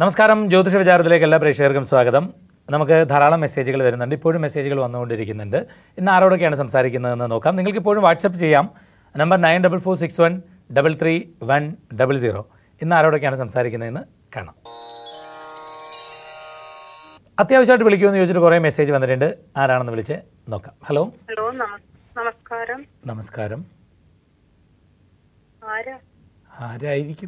നമസ്കാരം ജ്യോതിഷ വിചാരത്തിലേക്ക് എല്ലാ പ്രേക്ഷകർക്കും സ്വാഗതം നമുക്ക് ധാരാളം മെസ്സേജുകൾ വരുന്നുണ്ട് ഇപ്പോഴും മെസ്സേജുകൾ വന്നുകൊണ്ടിരിക്കുന്നുണ്ട് ഇന്ന് ആരോടൊക്കെയാണ് സംസാരിക്കുന്നതെന്ന് നോക്കാം നിങ്ങൾക്ക് ഇപ്പോഴും വാട്സപ്പ് ചെയ്യാം number nine double four six one double three one double zero ഇന്ന് ആരോടൊക്കെയാണ് സംസാരിക്കുന്നതെന്ന് കാണാം അത്യാവശ്യമായിട്ട് വിളിക്കുമെന്ന് ചോദിച്ചിട്ട് കുറേ മെസ്സേജ് വന്നിട്ടുണ്ട് ആരാണെന്ന് വിളിച്ച് നോക്കാം ഹലോ ഹലോ നമ- നമസ്കാരം നമസ്കാരം ആരാ ആരായിരിക്കും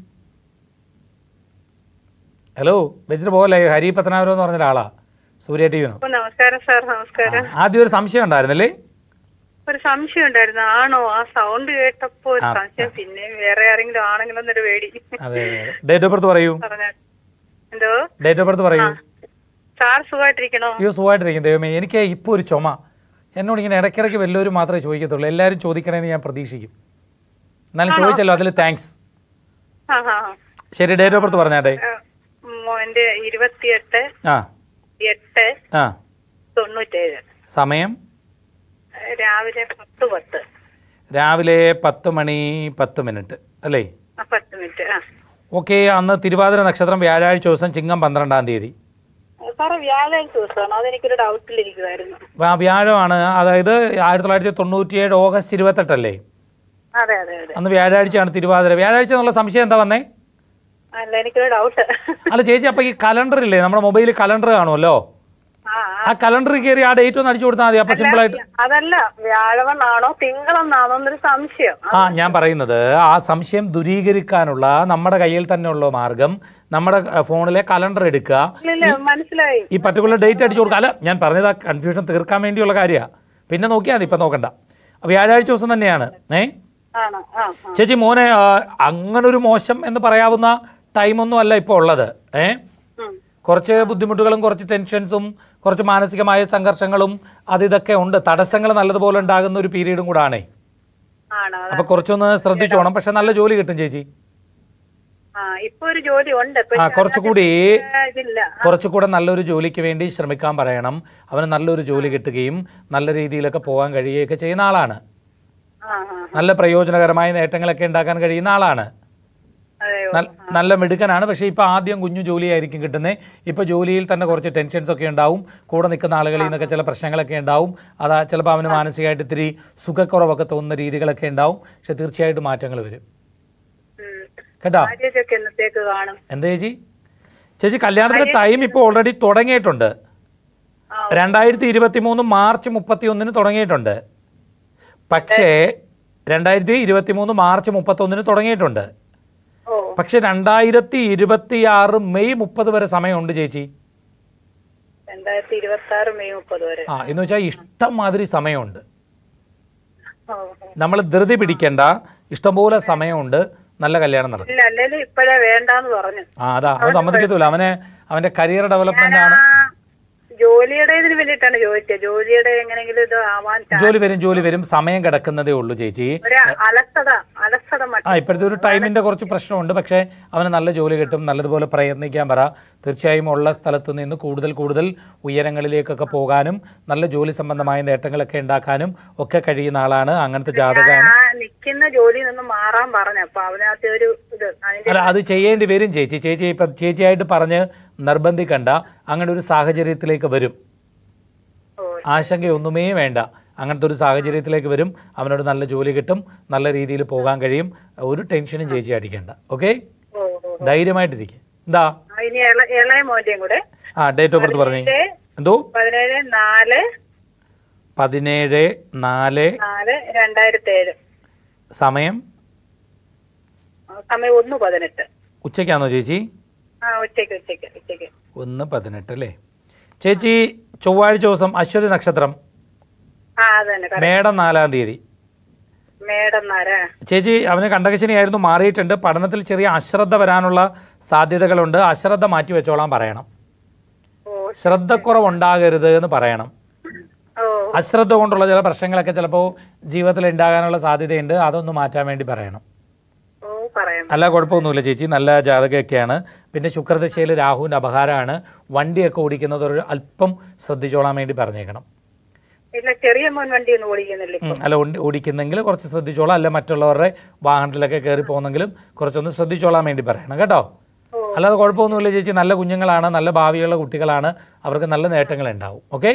ഹലോ വെച്ചിട്ട് പോകല്ലേ ഹരി പത്തനാപുരം എന്ന് പറഞ്ഞ ഒരാളാ സൂര്യ ടി വിന്നോ ഓ നമസ്കാരം സാർ നമസ്കാരം ആദ്യം ഒരു സംശയം ഉണ്ടായിരുന്നല്ലേ ഒരു സംശയം ഉണ്ടായിരുന്നു ആണോ ആ സൗണ്ട് കേട്ടപ്പോ ഒരു ആ, സംശയം പിന്നെ വേറെ ആരെങ്കിലും ആണെങ്കിലും എന്നൊരു പേടി അതെ ഡേറ്റ് ഓഫ് ബർത്ത് പറയൂ പറഞ്ഞ എന്തോ ഡേറ്റ് ഓഫ് ബർത്ത് പറയൂ സാർ സുഖമായിട്ടിരിക്കണോ അയ്യോ സുഖമായിട്ടിരിക്കും ദൈവമേ എനിക്ക് ഇപ്പോൾ ഒരു ചുമ എന്നോട് ഇങ്ങനെ ഇടയ്ക്കിടയ്ക്ക് വല്ലവരും മാത്രമേ ചോദിക്കത്തുള്ളൂ എല്ലാവരും ചോദിക്കണമെന്ന് ഞാൻ പ്രതീക്ഷിക്കും എന്നാലും ചോദിച്ചല്ലോ അതിൽ താങ്ക്സ് ആ ആ ശരി ഡേറ്റ് ഓഫ് ബർത്ത് പറഞ്ഞാട്ടെ ആ. മോന്റെ ഇരുപത്തിയെട്ട് ആ എട്ട് ആ തൊണ്ണൂറ്റേഴ് സമയം രാവിലെ പത്ത് പത്ത് രാവിലെ പത്ത് മണി പത്ത് മിനിറ്റ് അല്ലേ ആ പത്ത് മിനിറ്റ് ആ ഓക്കെ അന്ന് തിരുവാതിര നക്ഷത്രം വ്യാഴാഴ്ച ദിവസം ചിങ്ങം പന്ത്രണ്ടാം തീയതി സാറ് വ്യാഴാഴ്ച ദിവസമാണ് അതെനിക്കൊരു ഡൗട്ടിലിരിക്കുമായിരുന്നു ആ വ്യാഴമാണ് അതായത് ആയിരത്തി തൊള്ളായിരത്തി തൊണ്ണൂറ്റിയേഴ് ഓഗസ്റ്റ് ഇരുപത്തെട്ടല്ലേ അതെ അതെ അതെ അന്ന് വ്യാഴാഴ്ചയാണ് തിരുവാതിര വ്യാഴാഴ്ച എന്നുള്ള സംശയം എന്താ വന്നേ അല്ല എനിക്കൊരു ഡൗട്ട് അല്ല ചേച്ചി അപ്പോൾ ഈ കലണ്ടർ ഇല്ലേ നമ്മുടെ മൊബൈലിൽ കലണ്ടർ കാണുമല്ലോ ആ ആ കലണ്ടറിൽ കയറി ആ ഡേറ്റ് ഒന്ന് അടിച്ചു കൊടുത്താൽ മതി അപ്പോൾ സിമ്പിളായിട്ട് അതല്ല വ്യാഴവെന്നാണോ തിങ്കളെന്നാണോ എന്നൊരു സംശയം ആ ഞാൻ പറയുന്നത് ആ സംശയം ദൂരീകരിക്കാനുള്ള നമ്മുടെ കയ്യിൽ തന്നെയുള്ള മാർഗം നമ്മുടെ അഹ്, ഫോണിലെ കലണ്ടർ എടുക്കുക ഇല്ല മനസ്സിലായി ഈ പർട്ടിക്കുലർ ഡേറ്റ് അടിച്ചു കൊടുക്കുക അല്ല ഞാൻ പറഞ്ഞത് ആ കൺഫ്യൂഷൻ തീർക്കാൻ വേണ്ടിയുള്ള കാര്യമാണ് പിന്നെ നോക്കിയാൽ മതി ഇപ്പം നോക്കണ്ട വ്യാഴാഴ്ച ദിവസം തന്നെയാണ് ഏ ആണോ ആ ആ. ചേച്ചി മോനെ ആ, അങ്ങനൊരു മോശം എന്ന് പറയാവുന്ന ടൈമൊന്നും അല്ല ഇപ്പോൾ ഉള്ളത് ഏ ഉം. കുറച്ച് ബുദ്ധിമുട്ടുകളും കുറച്ച് ടെൻഷൻസും കുറച്ച് മാനസികമായ സംഘർഷങ്ങളും അത് ഇതൊക്കെ ഉണ്ട് തടസ്സങ്ങൾ നല്ലതുപോലെ ഉണ്ടാകുന്ന ഒരു പീരീഡും കൂടാണേ ആണോ അപ്പൊ കുറച്ചൊന്ന് ശ്രദ്ധിച്ചോണം പക്ഷെ നല്ല ജോലി കിട്ടും ചേച്ചി ആ ഇപ്പൊ ഒരു ജോലി ഉണ്ട് ഇപ്പൊ ആ കുറച്ചുകൂടി ആ, ഇതില്ല കുറച്ചുകൂടെ നല്ലൊരു ജോലിക്ക് വേണ്ടി ശ്രമിക്കാൻ പറയണം അവന് നല്ലൊരു ജോലി കിട്ടുകയും നല്ല രീതിയിലൊക്കെ പോകാൻ കഴിയുകയൊക്കെ ചെയ്യുന്ന ആളാണ് ആ ആ നല്ല പ്രയോജനകരമായ നേട്ടങ്ങളൊക്കെ ഉണ്ടാക്കാൻ കഴിയുന്ന ആളാണ് അതെയോ നൽ- നല്ല മിടുക്കനാണ് പക്ഷേ ഇപ്പോൾ ആദ്യം കുഞ്ഞു ജോലിയായിരിക്കും കിട്ടുന്നത് ഇപ്പോൾ ജോലിയിൽ തന്നെ കുറച്ച് ടെൻഷൻസ് ഒക്കെ ഉണ്ടാവും കൂടെ നിൽക്കുന്ന ആളുകളിൽ നിന്നൊക്കെ ചില പ്രശ്നങ്ങളൊക്കെ ഉണ്ടാവും അതാ ചിലപ്പോൾ അവന് മാനസികമായിട്ട് ഇത്തിരി സുഖക്കുറവൊക്കെ തോന്നുന്ന രീതികളൊക്കെ ഉണ്ടാവും പക്ഷെ തീർച്ചയായിട്ടും മാറ്റങ്ങൾ വരും ഉം. കേട്ടോ മാര്യേജൊക്കെ എന്നത്തേക്ക് കാണും എന്താ ചേച്ചി ചേച്ചി കല്യാണത്തിന് ടൈം ഇപ്പോൾ ഓൾറെഡി തുടങ്ങിയിട്ടുണ്ട് ആ. രണ്ടായിരത്തി ഇരുപത്തി മൂന്ന് മാർച്ച് മുപ്പത്തി ഒന്നിന് തുടങ്ങിയിട്ടുണ്ട് പക്ഷേ രണ്ടായിരത്തി ഇരുപത്തി മൂന്ന് മാർച്ച് മുപ്പത്തൊന്നിന് തുടങ്ങിയിട്ടുണ്ട് ഓ പക്ഷെ രണ്ടായിരത്തി ഇരുപത്തി ആറ് മെയ് മുപ്പത് വരെ സമയമുണ്ട് ചേച്ചി രണ്ടായിരത്തി ഇരുപത്തി ആറ് മെയ് മുപ്പത് വരെ ആ എന്ന് വെച്ചാൽ ഇഷ്ടം മാതിരി സമയമുണ്ട് ഓ ഓ. നമ്മൾ ധൃതി പിടിക്കേണ്ട ഇഷ്ടംപോലെ സമയമുണ്ട് നല്ല കല്യാണം നടക്കും ഇല്ല അല്ലേലും ഇപ്പഴേ വേണ്ടാന്ന് പറഞ്ഞു ആ അതാ അവൻ സമ്മതിക്കത്തില്ല അവനെ അവന്റെ കരിയർ ഡെവലപ്മെന്റ് ആണ് ആ, ജോലിയുടെ ഇതിന് വേണ്ടിയിട്ടാണ് ചോദിച്ചത് ജോലിയുടെ എങ്ങനെങ്കിലും ഇത് ആവാൻ ചാ- ജോലി വരും ജോലി വരും സമയം കിടക്കുന്നതേ ഉള്ളൂ ചേച്ചി ഒരു അലസത അലസത ആ മറ്റു ഇപ്പോഴത്തെ ഒരു ടൈമിന്റെ കുറച്ച് പ്രശ്നമുണ്ട് പക്ഷേ അവന് നല്ല ജോലി കിട്ടും നല്ലതുപോലെ പ്രയത്നിക്കാൻ പറ തീർച്ചയായും ഉള്ള സ്ഥലത്ത് നിന്ന് കൂടുതൽ കൂടുതൽ ഉയരങ്ങളിലേക്കൊക്കെ പോകാനും നല്ല ജോലി സംബന്ധമായ നേട്ടങ്ങളൊക്കെ ഉണ്ടാക്കാനും ഒക്കെ കഴിയുന്ന ആളാണ് അങ്ങനത്തെ ജാതകമാണ് ആ നിൽക്കുന്ന ജോലിയിൽ നിന്ന് മാറാൻ പറഞ്ഞു അപ്പൊ അതിനകത്ത് ഒരു ഇത് അതിന്റെ അല്ല അത് ചെയ്യേണ്ടി വരും ചേച്ചി ചേച്ചി ഇപ്പം ചേച്ചിയായിട്ട് പറഞ്ഞ് നിർബന്ധിക്കണ്ട അങ്ങനെ ഒരു സാഹചര്യത്തിലേക്ക് വരും ഓ. ആശങ്കയൊന്നുമേ വേണ്ട അങ്ങനത്തെ ഒരു സാഹചര്യത്തിലേക്ക് വരും അവനോട് നല്ല ജോലി കിട്ടും നല്ല രീതിയിൽ പോകാൻ കഴിയും ഒരു ടെൻഷനും ചേച്ചി അടിക്കണ്ട ഓക്കെ ഓ ഓ ധൈര്യമായിട്ടിരിക്കുക എന്താ ആ, ഇനി ഇള- ഇളയ മോന്റെയും കൂടെ ആ ഡേറ്റ് ഓഫ് ബർത്ത് പറഞ്ഞേ ഇത് എന്തോ പതിനേഴ് നാല് പതിനേഴ് നാല് നാല് രണ്ടായിരത്തി ഏഴ് സമയം സമയം ഒന്ന് പതിനെട്ട് ഉച്ചയ്ക്കാണോ ചേച്ചി ആ ഉച്ചയ്ക്ക് ഉച്ചയ്ക്ക് ഉച്ചയ്ക്ക് ഒന്ന് പതിനെട്ട് അല്ലേ ചേച്ചി ചൊവ്വാഴ്ച ദിവസം അശ്വതി നക്ഷത്രം ആ അത് തന്നെ correct. മേടം നാലാം തീയതി മേഡം നാരാ ചേച്ചി അവന് കണ്ടകശനിയായിരുന്നു മാറിയിട്ടുണ്ട് പഠനത്തിൽ ചെറിയ അശ്രദ്ധ വരാനുള്ള സാധ്യതകളുണ്ട് അശ്രദ്ധ മാറ്റി വെച്ചോളാൻ പറയണം ഓ ശ്രദ്ധക്കുറവുണ്ടാകരുത് എന്ന് പറയണം ഓ അശ്രദ്ധ കൊണ്ടുള്ള ചില പ്രശ്നങ്ങളൊക്കെ ചിലപ്പോൾ ജീവിതത്തിൽ ഉണ്ടാകാനുള്ള സാധ്യതയുണ്ട് അതൊന്ന് മാറ്റാൻ വേണ്ടി പറയണം ഓ പറയാം അല്ല കുഴപ്പമൊന്നുമില്ല ചേച്ചി നല്ല ജാതകമൊക്കെയാണ് പിന്നെ ശുക്രദശയിൽ രാഹുവിൻ്റെ അപഹാരമാണ് വണ്ടിയൊക്കെ ഓടിക്കുന്നത് ഒരു അല്പം ശ്രദ്ധിച്ചോളാൻ വേണ്ടി പറഞ്ഞേക്കണം ഇല്ല ചെറിയ മോൻ വണ്ടി ഒന്നും ഓടിക്കുന്നില്ല ഉം, അല്ല ഓടി- ഓടിക്കുന്നെങ്കിൽ കുറച്ച് ശ്രദ്ധിച്ചോളാം അല്ല മറ്റുള്ളവരുടെ വാഹനത്തിലൊക്കെ കയറി പോകുന്നെങ്കിലും കുറച്ചൊന്ന് ശ്രദ്ധിച്ചോളാൻ വേണ്ടി പറയണം കേട്ടോ ഓ അല്ലാതെ കുഴപ്പമൊന്നുമില്ല ചേച്ചി നല്ല കുഞ്ഞുങ്ങളാണ് നല്ല ഭാവിയുള്ള കുട്ടികളാണ് അവർക്ക് നല്ല നേട്ടങ്ങൾ ഉണ്ടാവും ഓക്കെ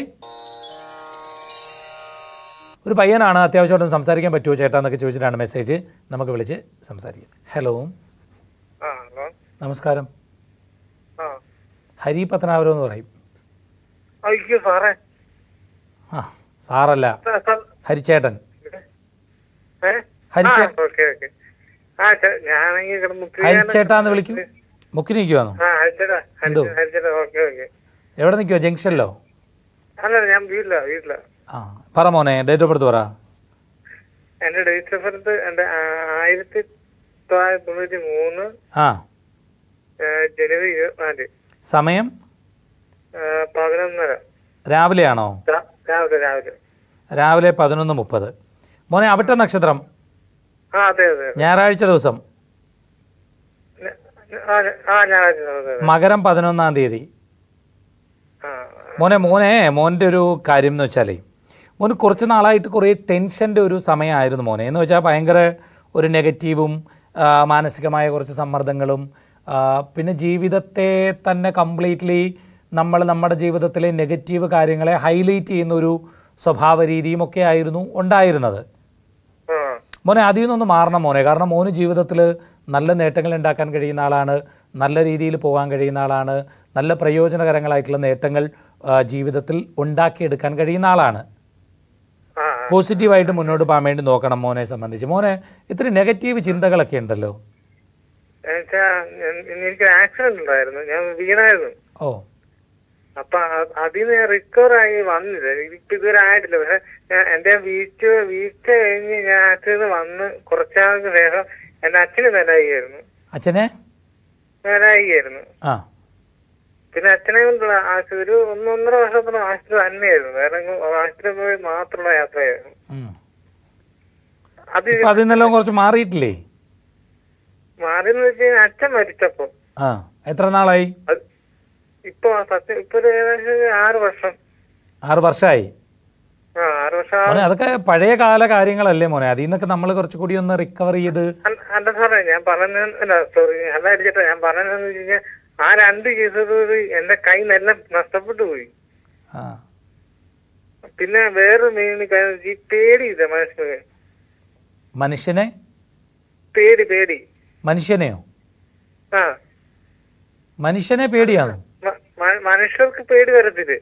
ഒരു പയ്യനാണ് അത്യാവശ്യമായിട്ടും സംസാരിക്കാൻ പറ്റുമോ ചേട്ടാ എന്നൊക്കെ ചോദിച്ചിട്ടാണ് മെസ്സേജ് നമുക്ക് വിളിച്ച് സംസാരിക്കാം ഹലോ ആ ഹലോ നമസ്കാരം ആ ഹരി പത്തനാപുരം എന്ന് പറയും അയ്യോ സാറേ ആ സാറല്ല സാ- സാ- ഹരിച്ചേട്ടൻ ഏ ഏ ഹരിച്ചേ ഓക്കെ ഓക്കെ ആ ചെ- ഞാനെങ്കിൽ കിടന്ന് ഹരിച്ചേട്ടാന്ന് വിളിക്കൂ മുക്കിന് നിൽക്കുവാന്നോ ആ ഹരിച്ചേട്ടാ എന്തോ? ഹരിച്ചേട്ടാ ഹരിച്ചേട്ടാ ഓക്കെ ഓക്കെ എവിടെ നിൽക്കുവോ ജംഗ്ഷനിലോ അല്ല ഞാൻ വീട്ടില വീട്ടില ആ പറ മോനെ ഡേറ്റ് ഓഫ് ബർത്ത് പറ എന്റെ ഡേറ്റ് ഓഫ് ബർത്ത് എന്റെ ആ, ആയിരത്തി തൊള്ളായിരത്തി തൊണ്ണൂറ്റി മൂന്ന് ആ ഏ, ജനുവരി ഇരുപത്തിനാല് സമയം ഏ, പതിനൊന്നര രാവിലെയാണോ രാ- രാവിലെ രാവിലെ രാവിലെ പതിനൊന്ന് മുപ്പത് മോനെ അവിട്ട നക്ഷത്രം ആ അതെ അതെ ഞായറാഴ്ച ദിവസം ന- ആ ന- ആ ഞായറാഴ്ച അതെ അതെ മകരം പതിനൊന്നാം തീയതി ആ മോനെ മോനെ മോൻ്റെ ഒരു കാര്യം എന്ന് വെച്ചാലേ മോന് കുറച്ച് നാളായിട്ട് കുറേ ടെൻഷൻ്റെ ഒരു സമയമായിരുന്നു മോനെ എന്ന് വെച്ചാൽ ഭയങ്കര ഒരു നെഗറ്റീവും ആ, മാനസികമായ കുറച്ച് സമ്മർദ്ദങ്ങളും ആ, പിന്നെ ജീവിതത്തെ തന്നെ കംപ്ലീറ്റ്ലി നമ്മൾ നമ്മുടെ ജീവിതത്തിലെ നെഗറ്റീവ് കാര്യങ്ങളെ ഹൈലൈറ്റ് ചെയ്യുന്ന ഒരു സ്വഭാവ രീതിയും ഒക്കെ ആയിരുന്നു ഉണ്ടായിരുന്നത് ആ മോനെ അതിൽ നിന്നൊന്ന് മാറണം മോനെ കാരണം മോന് ജീവിതത്തിൽ നല്ല നേട്ടങ്ങൾ ഉണ്ടാക്കാൻ കഴിയുന്ന ആളാണ് നല്ല രീതിയിൽ പോകാൻ കഴിയുന്ന ആളാണ് നല്ല പ്രയോജനകരങ്ങളായിട്ടുള്ള നേട്ടങ്ങൾ ആ, ജീവിതത്തിൽ ഉണ്ടാക്കിയെടുക്കാൻ കഴിയുന്ന ആളാണ് ആ പോസിറ്റീവായിട്ട് മുന്നോട്ട് പോകാൻ വേണ്ടി നോക്കണം മോനെ സംബന്ധിച്ച് മോനെ ഇത്തിരി നെഗറ്റീവ് ചിന്തകളൊക്കെ ഉണ്ടല്ലോ എന്നുവെച്ചാ എൻ- എനിക്ക് ആക്സിഡന്റ് ഉണ്ടായിരുന്നു ഞാൻ വീണായിരുന്നു ഓ അപ്പൊ അ- അതിന്ന് ഞാൻ റിക്കവർ ആയി വന്നില്ല ഇപ്പൊ ഇതുവരെ ആയിട്ടില്ല പക്ഷെ ഞാൻ എന്റെ വീഴ്ച വീഴ്ച കഴിഞ്ഞ് ഞാൻ ആക്സിഡന്റ് വന്ന് കുറച്ചാൾക്ക് ശേഷം എന്റെ അച്ഛന് നിലയായിരുന്നു അച്ഛനെ നിലയായിരുന്നു ആ പിന്നെ അച്ഛനെ കൊണ്ടുള്ള ആശുപത്രി ഒരു ഒന്നൊന്നര വർഷത്തോളം ആശുപത്രി തന്നെയായിരുന്നു വേറെ എങ്ങും ആശുപത്രി പോയി മാത്രമുള്ള യാത്രയായിരുന്നു ഉം. അത് ഇപ്പം അതിൽ നിന്നെല്ലാം കുറച്ച് മാറിയിട്ടില്ലേ മാറിയെന്ന് വെച്ച് കഴിഞ്ഞാൽ അച്ഛൻ മരിച്ചപ്പോ ആ എത്ര നാളായി അത് ഇപ്പൊ സത്യം ഇപ്പൊ ഒരു ഏകദേശം ആറ് വർഷം ആറ് വർഷമായി ആ ആറ് വർഷം ആ- മോനെ അതൊക്കെ പഴയ കാല കാര്യങ്ങളല്ലേ മോനെ അതിൽ നിന്നൊക്കെ നമ്മൾ കുറച്ചുകൂടി ഒന്ന് റിക്കവർ ചെയ്ത് അല്ല അല്ല സാറേ ഞാൻ പറഞ്ഞത് അല്ല സോറി അല്ല അടിച്ചിട്ട് ഞാൻ പറഞ്ഞതെന്ന് വെച്ച് കഴിഞ്ഞാൽ ആ രണ്ട് കേസുകൾ എന്റെ കൈ നല്ല നഷ്ടപ്പെട്ടു പോയി ആ പിന്നെ വേറൊരു മെയിൻ കാര്യം ഈ പേടിയില്ല മനുഷ്യന് മനുഷ്യനെ പേടി പേടി മനുഷ്യനെയോ ആ മനുഷ്യനെ പേടിയാണോ മ- മ- മനുഷ്യർക്ക് പേടി വരത്തില്ല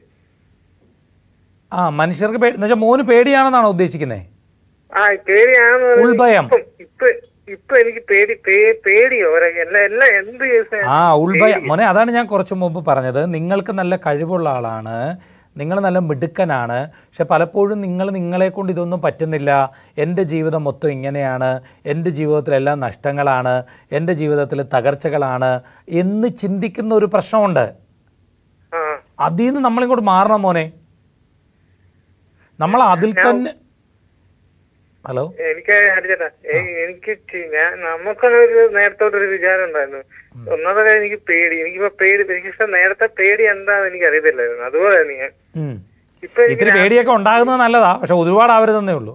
ആ മനുഷ്യർക്ക് പേടി എന്നുവെച്ചാൽ മോന് പേടിയാണെന്നാണോ ഉദ്ദേശിക്കുന്നത് ആ ഈ പേടിയാണെന്ന് പറയുന്നത് ഉൾഭയം. ഇപ്പം- ഇപ്പൊ ഇപ്പൊ എനിക്ക് പേടി പേ- പേടിയോ ഒരെ- എല്ലാ എല്ലാ എന്ത് കേസ് ആ ഉൾഭയം മോനെ അതാണ് ഞാൻ കുറച്ച് മുമ്പ് പറഞ്ഞത് നിങ്ങൾക്ക് നല്ല കഴിവുള്ള ആളാണ് നിങ്ങൾ നല്ല മിടുക്കനാണ് പക്ഷെ പലപ്പോഴും നിങ്ങൾ നിങ്ങളെ കൊണ്ട് ഇതൊന്നും പറ്റുന്നില്ല എൻ്റെ ജീവിതം മൊത്തം ഇങ്ങനെയാണ് എൻ്റെ ജീവിതത്തിലെല്ലാം നഷ്ടങ്ങളാണ് എൻ്റെ ജീവിതത്തിൽ തകർച്ചകളാണ് എന്ന് ചിന്തിക്കുന്ന ഒരു പ്രശ്നമുണ്ട് ആ അതിൽ നിന്ന് നമ്മളിങ്ങോട്ട് മാറണം മോനെ നമ്മൾ അതിൽ തന്നെ ഹലോ എനിക്ക് ഹരിച്ചേട്ടാ എ- എനിക്ക് ചി- ഞാൻ നമുക്കൊരു നേരത്തോട്ടൊരു വിചാരം ഉണ്ടായിരുന്നു ഒന്നാമത്തെ കാര്യം എനിക്ക് പേടി എനിക്കിപ്പോ പേടി എനിക്ക് ഇഷ്ടം നേരത്തെ പേടി എന്താന്ന് എനിക്ക് അറിയത്തില്ലായിരുന്നു അതുപോലെ ഞാൻ ഉം. ഇപ്പൊ എനിക്ക് ഇത്തിരി പേടിയൊക്കെ ഉണ്ടാകുന്നത് നല്ലതാ പക്ഷെ ഒരുപാട് ആവരുതെന്നേ ഉള്ളൂ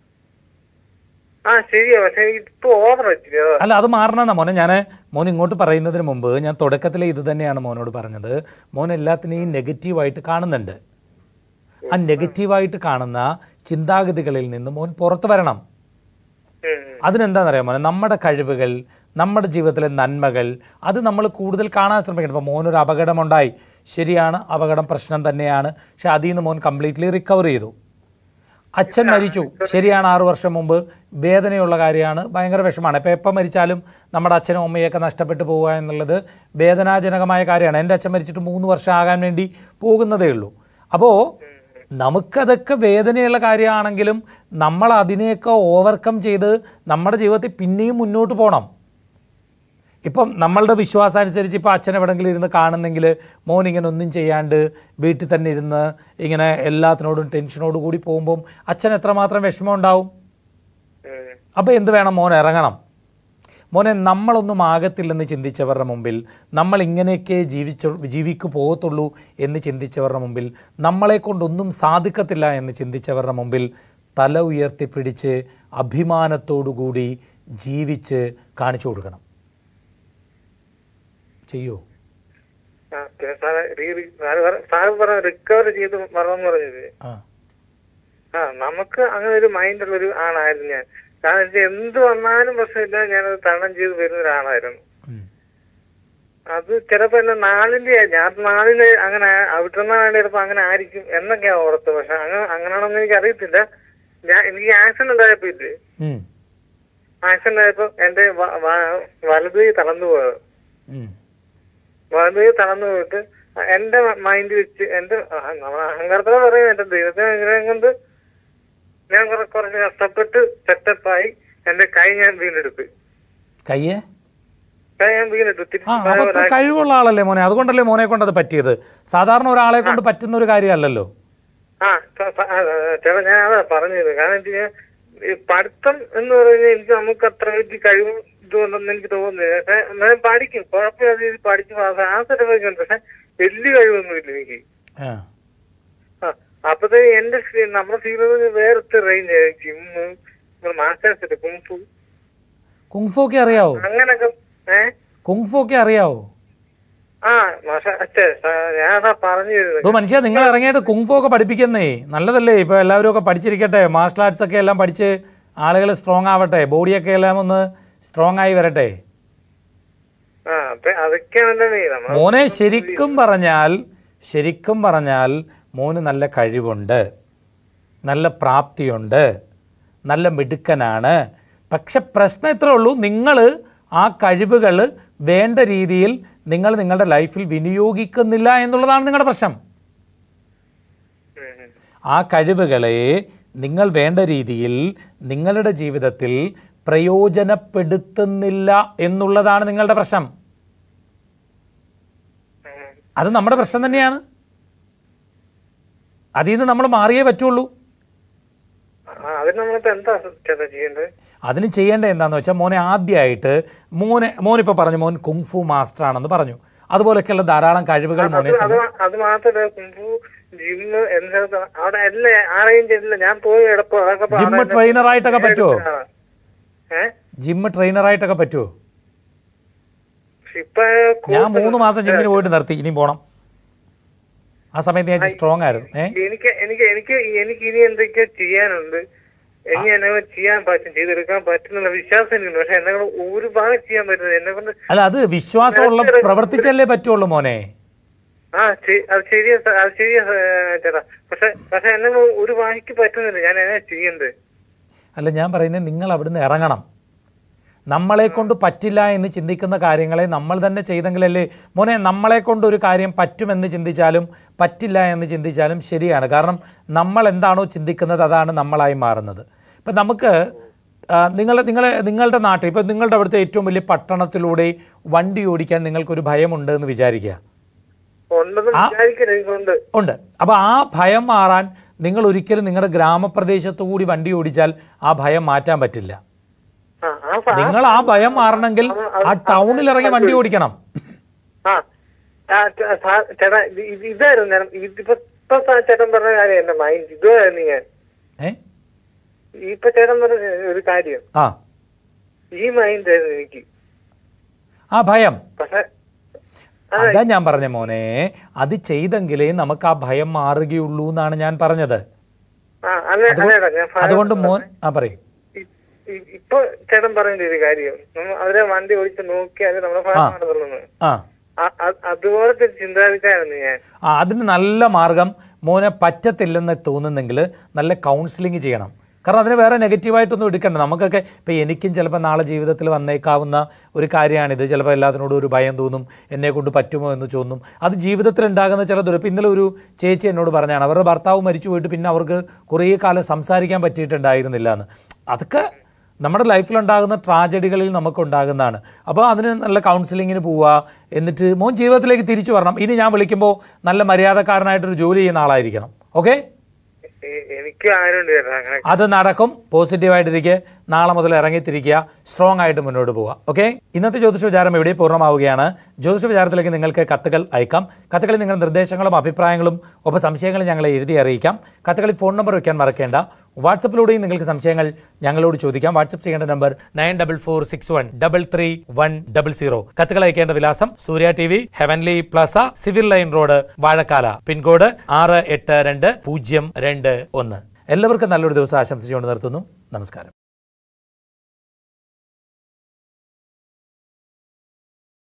ആ ശരിയാ പക്ഷെ ഇപ്പൊ ഓവർ വെച്ചില്ല അതാ. അല്ല അത് മാറണമെന്നാ മോനെ ഞാൻ മോൻ ഇങ്ങോട്ട് പറയുന്നതിന് മുമ്പ് ഞാൻ തുടക്കത്തിൽ ഇത് തന്നെയാണ് മോനോട് പറഞ്ഞത് മോൻ എല്ലാത്തിനെയും നെഗറ്റീവായിട്ട് കാണുന്നുണ്ട് ആ നെഗറ്റീവായിട്ട് കാണുന്ന ചിന്താഗതികളിൽ നിന്ന് മോൻ പുറത്തു വരണം ഉം, ഉം. അതിനെന്താണെന്നറിയാം മോനെ നമ്മുടെ കഴിവുകൾ നമ്മുടെ ജീവിതത്തിലെ നന്മകൾ അത് നമ്മൾ കൂടുതൽ കാണാൻ ശ്രമിക്കണം ഇപ്പോൾ മോനൊരു അപകടമുണ്ടായി ശരിയാണ് അപകടം പ്രശ്നം തന്നെയാണ് പക്ഷെ അതിൽ നിന്ന് മോൻ കംപ്ലീറ്റ്ലി റിക്കവർ ചെയ്തു അച്ഛൻ മരിച്ചു ശരിയാണ് ആറു വർഷം മുമ്പ് വേദനയുള്ള കാര്യമാണ് ഭയങ്കര വിഷമാണ് ഇപ്പോൾ എപ്പം മരിച്ചാലും നമ്മുടെ അച്ഛനും അമ്മയൊക്കെ നഷ്ടപ്പെട്ടു പോവുക എന്നുള്ളത് വേദനാജനകമായ കാര്യമാണ് എൻ്റെ അച്ഛൻ മരിച്ചിട്ട് മൂന്ന് വർഷം ആകാൻ വേണ്ടി പോകുന്നതേ ഉള്ളൂ അപ്പോൾ നമുക്കതൊക്കെ വേദനയുള്ള കാര്യമാണെങ്കിലും നമ്മൾ അതിനെയൊക്കെ ഓവർകം ചെയ്ത് നമ്മുടെ ജീവിതത്തിൽ പിന്നെയും മുന്നോട്ട് പോകണം ഇപ്പം നമ്മളുടെ വിശ്വാസം അനുസരിച്ച് ഇപ്പോൾ അച്ഛൻ എവിടെയെങ്കിലും ഇരുന്ന് കാണുന്നെങ്കിൽ മോൻ ഇങ്ങനെ ഒന്നും ചെയ്യാണ്ട് വീട്ടിൽ തന്നെ ഇരുന്ന് ഇങ്ങനെ എല്ലാത്തിനോടും ടെൻഷനോട് കൂടി പോകുമ്പം അച്ഛൻ എത്രമാത്രം വിഷമം ഉണ്ടാവും ഉം. അപ്പോൾ എന്ത് വേണം മോൻ ഇറങ്ങണം മോനെ നമ്മളൊന്നും ആകത്തില്ലെന്ന് ചിന്തിച്ചവരുടെ മുമ്പിൽ നമ്മൾ ഇങ്ങനെയൊക്കെ ജീവിച്ചു ജീവിക്കു പോകത്തുള്ളൂ എന്ന് ചിന്തിച്ചവരുടെ മുമ്പിൽ നമ്മളെ കൊണ്ടൊന്നും സാധിക്കത്തില്ല എന്ന് ചിന്തിച്ചവരുടെ മുമ്പിൽ തല ഉയർത്തിപ്പിടിച്ച് അഭിമാനത്തോടു കൂടി ജീവിച്ച് കാണിച്ചു കൊടുക്കണം ചെയ്യോ ആ പിന്നെ സാറ് റീ- സാറ് പറ- സാറ് പറഞ്ഞ റിക്കവർ ചെയ്ത് വരണം പറഞ്ഞത് ആ ആ നമുക്ക് അങ്ങനെ ഒരു മൈൻഡുള്ള ഒരു ആളായിരുന്നു ഞാൻ കാരണം എനിക്ക് എന്ത് വന്നാലും പ്രശ്നമില്ല ഞാനത് തരണം ചെയ്ത് വരുന്ന ഒരാളായിരുന്നു ഉം. അത് ചിലപ്പോ എന്നെ നാളിന്റെ ഞാൻ നാളില് അങ്ങനെ അവിടുന്നാണ് ചിലപ്പോ അങ്ങനെ ആയിരിക്കും എന്നൊക്കെയാ ഓർത്ത് പക്ഷെ അങ്ങനെ അങ്ങനെയാണെന്ന് എനിക്ക് അറിയത്തില്ല ഞാൻ എനിക്ക് ആക്സിഡന്റ് ഉണ്ടായപ്പോ ഇല്ലേ ഉം. ആക്സിഡന്റ് ആയപ്പോ എന്റെ വ- വ- വലത് കൈ തളർന്നു പോയത് ഉം. വലത് കൈ തളർന്നു പോയിട്ട് എന്റെ മൈൻഡ് വെച്ച് എന്റെ അഹ- നമ്മളെ അഹങ്കാരത്തിലെ പറയും എന്റെ ദൈവത്തെ ഇങ്ങനെ കൊണ്ട് ഞാൻ കുറെ കുറച്ച് കഷ്ടപ്പെട്ട് സെറ്റപ്പായി എന്റെ കൈ ഞാൻ വീണ്ടെടുത്ത് കയ്യേ കൈ ഞാൻ വീണ്ടെടുത്തു ആ തിരിച്ച് അപ്പൊ അത്ര കഴിവുള്ള ആളല്ലേ മോനെ അതുകൊണ്ടല്ലേ മോനെ കൊണ്ട് അത് പറ്റിയത് സാധാരണ ഒരാളെ കൊണ്ട് പറ്റുന്ന ഒരു കാര്യമല്ലല്ലോ ആ സ- സ- ആ, ആ, ചേട്ടാ ഞാൻ അതാ പറഞ്ഞത് കാരണം വെച്ച് കഴിഞ്ഞാൽ ഈ പഠിത്തം എന്ന് പറയുന്നത് എനിക്ക് നമുക്ക് അത്ര വലിയ കഴിവും ഇതുകൊണ്ടൊന്നും എനിക്ക് തോന്നുന്നില്ല പക്ഷെ ഞാൻ പഠിക്കും കുഴപ്പമില്ല രീതിയിൽ പഠിച്ച് പാസ് ആ സർട്ടിഫിക്കറ്റ് ഉണ്ട് പക്ഷെ വലിയ കഴിവൊന്നുമില്ല എനിക്ക് ആ ആ അപ്പത്തേ എന്റെ ഫീ- നമ്മുടെ ഫീൽഡിൽ വേറത്തെ range gym masters kung fu kung fu ഒക്കെ അറിയാവോ അങ്ങനൊക്കെ ഏ കുങ്ഫു ഒക്കെ അറിയാവോ ആ മാഷ അച്ഛേ ഞാൻ അതാ പറഞ്ഞു തരുന്നത് ഇപ്പൊ മനുഷ്യ നിങ്ങൾ ഇറങ്ങിയിട്ട് കുങ്ഫു ഒക്കെ പഠിപ്പിക്കുന്നേ നല്ലതല്ലേ ഇപ്പൊ എല്ലാവരും ഒക്കെ പഠിച്ചിരിക്കട്ടെ മാർഷൽ ആർട്സ് ഒക്കെ എല്ലാം പഠിച്ച് ആളുകൾ സ്ട്രോങ് ആവട്ടെ ബോഡിയൊക്കെ എല്ലാം ഒന്ന് സ്ട്രോങ് ആയി വരട്ടെ ആ അപ്പൊ അതൊക്കെയാണ് എന്റെ മെയിൻ നമ്മൾ മോനെ ശരിക്കും പറഞ്ഞാൽ ശരിക്കും പറഞ്ഞാൽ മോന് നല്ല കഴിവുണ്ട് നല്ല പ്രാപ്തിയുണ്ട് നല്ല മിടുക്കനാണ് പക്ഷെ പ്രശ്നം ഇത്രേ ഉള്ളൂ നിങ്ങൾ ആ കഴിവുകൾ വേണ്ട രീതിയിൽ നിങ്ങൾ നിങ്ങളുടെ ലൈഫിൽ വിനിയോഗിക്കുന്നില്ല എന്നുള്ളതാണ് നിങ്ങളുടെ പ്രശ്നം ഉം, ഉം. ആ കഴിവുകളെ നിങ്ങൾ വേണ്ട രീതിയിൽ നിങ്ങളുടെ ജീവിതത്തിൽ പ്രയോജനപ്പെടുത്തുന്നില്ല എന്നുള്ളതാണ് നിങ്ങളുടെ പ്രശ്നം ഉം. അത് നമ്മുടെ പ്രശ്നം തന്നെയാണ് അതിൽ നിന്ന് നമ്മൾ മാറിയേ പറ്റുള്ളൂ ആ അതിന് നമ്മളിപ്പോ എന്താ ചേട്ടാ ചെയ്യേണ്ടത് അതിന് ചെയ്യേണ്ട എന്താണെന്ന് വെച്ചാൽ മോനെ ആദ്യമായിട്ട് മോനെ മോനിപ്പോൾ പറഞ്ഞു മോൻ കുങ്ഫു മാസ്റ്റർ ആണെന്ന് പറഞ്ഞു അതുപോലെയൊക്കെയുള്ള ധാരാളം കഴിവുകൾ മോനെ അത് അത് മാത്രമല്ല കുമ്പു ജിമ്മ് എന്താ അവിടെ അല്ല ആ റേഞ്ച് ഇല്ല ഞാൻ പോയി എടപ്പോ അതൊക്കെ ഇപ്പൊ ജിമ്മ് അവിടെ ട്രെയിനറായിട്ടൊക്കെ പറ്റുമോ ഏ ജിമ്മ് ട്രെയിനറായിട്ടൊക്കെ പറ്റുമോ ഇപ്പൊ ഞാൻ മൂന്ന് മാസം ജിമ്മിന് പോയിട്ട് നിർത്തി ഇനിയും പോകണം ആ സമയത്ത് ഞാൻ സ്ട്രോങ് ആയിരുന്നു ഏ എനിക്ക് എനിക്ക് എനിക്ക് എനിക്ക് ഇനി എന്തൊക്കെയോ ചെയ്യാനുണ്ട് ഇനി എന്നെ കൊണ്ട് ചെയ്യാൻ പറ്റും ചെയ്തെടുക്കാൻ പറ്റുന്നുള്ള വിശ്വാസം എനിക്കുണ്ട് പക്ഷെ എന്നെ കൊണ്ട് ഒരു ഭാഗം ചെയ്യാൻ പറ്റുന്നത് എന്നെ കൊണ്ട് അല്ല അത് വിശ്വാസമുള്ള പ്രവർത്തിച്ചല്ലേ പറ്റുള്ളൂ മോനെ ആ ശരി- അത് ശരിയാ സ- അത് ശരിയാ സ- ചേട്ടാ പക്ഷെ പക്ഷെ എന്നെ കൊണ്ട് ഒരു വായിക്ക് പറ്റുന്നില്ല ഞാൻ എങ്ങനെ ചെയ്യണ്ടത് അല്ല ഞാൻ പറയുന്നത് നിങ്ങൾ അവിടുന്ന് ഇറങ്ങണം നമ്മളെ കൊണ്ട് പറ്റില്ല എന്ന് ചിന്തിക്കുന്ന കാര്യങ്ങളെ നമ്മൾ തന്നെ ചെയ്തെങ്കിലല്ലേ മോനെ നമ്മളെ കൊണ്ട് ഒരു കാര്യം പറ്റുമെന്ന് ചിന്തിച്ചാലും പറ്റില്ല എന്ന് ചിന്തിച്ചാലും ശരിയാണ് കാരണം നമ്മൾ എന്താണോ ചിന്തിക്കുന്നത് അതാണ് നമ്മളായി മാറുന്നത് ഇപ്പം നമുക്ക് ആ, നിങ്ങൾ നിങ്ങൾ നിങ്ങളുടെ നാട്ടിൽ ഇപ്പം നിങ്ങളുടെ അവിടുത്തെ ഏറ്റവും വലിയ പട്ടണത്തിലൂടെ വണ്ടി ഓടിക്കാൻ നിങ്ങൾക്കൊരു ഭയമുണ്ട് എന്ന് വിചാരിക്കുക ഉണ്ടെന്ന് വിചാരിക്കരുത് എനിക്കുണ്ട് ഉണ്ട് അപ്പോൾ ആ ഭയം മാറാൻ നിങ്ങൾ ഒരിക്കലും നിങ്ങളുടെ ഗ്രാമപ്രദേശത്തു കൂടി വണ്ടി ഓടിച്ചാൽ ആ ഭയം മാറ്റാൻ പറ്റില്ല ആ ആ സ- നിങ്ങൾ ആ ഭയം മാറണമെങ്കിൽ ആ ടൗണിൽ ഇറങ്ങി വണ്ടി ഓടിക്കണം ആ ആ, ചേ- സാ- ചേട്ടാ ഇത് ഇത് ഇതായിരുന്നു ഞാൻ ഇതിപ്പോ ഇപ്പൊ സാ- ചേട്ടൻ പറഞ്ഞ കാര്യം എന്റെ മൈൻഡ് ഇതായിരുന്നു ഞാൻ ഏ ഇപ്പൊ ചേട്ടൻ പറഞ്ഞ ഒരു കാര്യം ആ ഈ മൈൻഡ് ആയിരുന്നു എനിക്ക് ആ ഭയം പക്ഷെ അതാ ഞാൻ പറഞ്ഞ മോനെ അത് ചെയ്തെങ്കിലേ നമുക്ക് ആ ഭയം മാറുകയുള്ളൂ എന്നാണ് ഞാൻ പറഞ്ഞത് ആ അല്ല അല്ലേടാ ഞാൻ ഭയം- അതുകൊണ്ട് മോൻ ആ പറയും ഇ- ഇ- ഇപ്പൊ ചേട്ടൻ പറയുന്ന ഒരു കാര്യം നമ്മ അവരെ വണ്ടി ഓടിച്ച് നോക്കിയാൽ നമ്മളെ ഭയമാണെന്നുള്ളത് ആ അതുപോലത്തെ ഒരു ചിന്താഗതിക്കാരായിരുന്നു ഞാൻ ആ അതിന് നല്ല മാർഗം മോനെ പറ്റത്തില്ലെന്ന് തോന്നുന്നെങ്കിൽ നല്ല കൗൺസിലിംഗ് ചെയ്യണം കാരണം അതിന് വേറെ നെഗറ്റീവായിട്ടൊന്നും എടുക്കണ്ട നമുക്കൊക്കെ ഇപ്പോൾ എനിക്കും ചിലപ്പോൾ നാളെ ജീവിതത്തിൽ വന്നേക്കാവുന്ന ഒരു കാര്യമാണിത് ചിലപ്പോൾ എല്ലാത്തിനോടും ഒരു ഭയം തോന്നും എന്നെ കൊണ്ട് പറ്റുമോ എന്ന് തോന്നും അത് ജീവിതത്തിൽ ഉണ്ടാകുന്ന ചില ദുരം ഇപ്പം ഇന്നലെ ഒരു ചേച്ചി എന്നോട് പറഞ്ഞാണ് അവരുടെ ഭർത്താവ് മരിച്ചു പോയിട്ട് പിന്നെ അവർക്ക് കുറേ കാലം സംസാരിക്കാൻ പറ്റിയിട്ടുണ്ടായിരുന്നില്ല എന്ന് അതൊക്കെ നമ്മുടെ ലൈഫിലുണ്ടാകുന്ന ട്രാജഡികളിൽ നമുക്കുണ്ടാകുന്നതാണ് അപ്പോൾ അതിന് നല്ല കൗൺസിലിങ്ങിന് പോവുക എന്നിട്ട് മോൻ ജീവിതത്തിലേക്ക് തിരിച്ചു വരണം ഇനി ഞാൻ വിളിക്കുമ്പോൾ നല്ല മര്യാദക്കാരനായിട്ടൊരു ജോലി ചെയ്യുന്ന ആളായിരിക്കണം ഓക്കെ എ- എനിക്ക് ആരുണ്ട് ചേട്ടാ അങ്ങനെ അത് നടക്കും പോസിറ്റീവായിട്ടിരിക്കുക നാളെ മുതൽ ഇറങ്ങിത്തിരിക്കുക സ്ട്രോങ് ആയിട്ട് മുന്നോട്ട് പോവുക ഓക്കെ ഇന്നത്തെ ജ്യോതിഷ വിചാരം ഇവിടെ പൂർണ്ണമാവുകയാണ് ജ്യോതിഷ വിചാരത്തിലേക്ക് നിങ്ങൾക്ക് കത്തുകൾ അയക്കാം കത്തുകളിൽ നിങ്ങളുടെ നിർദ്ദേശങ്ങളും അഭിപ്രായങ്ങളും ഒപ്പം സംശയങ്ങളും ഞങ്ങളെ എഴുതി അറിയിക്കാം കത്തുകളിൽ ഫോൺ നമ്പർ വയ്ക്കാൻ മറക്കേണ്ട വാട്സപ്പിലൂടെയും നിങ്ങൾക്ക് സംശയങ്ങൾ ഞങ്ങളോട് ചോദിക്കാം വാട്സപ്പ് ചെയ്യേണ്ട number nine double four six one double three one double zero കത്തുകൾ അയക്കേണ്ട വിലാസം Surya T V heavenly plaza civil line road Vazhakkala pincode ആറ് എട്ട് രണ്ട് പൂജ്യം രണ്ട് ഒന്ന് എല്ലാവർക്കും നല്ലൊരു ദിവസം ആശംസിച്ചുകൊണ്ട് നിർത്തുന്നു നമസ്കാരം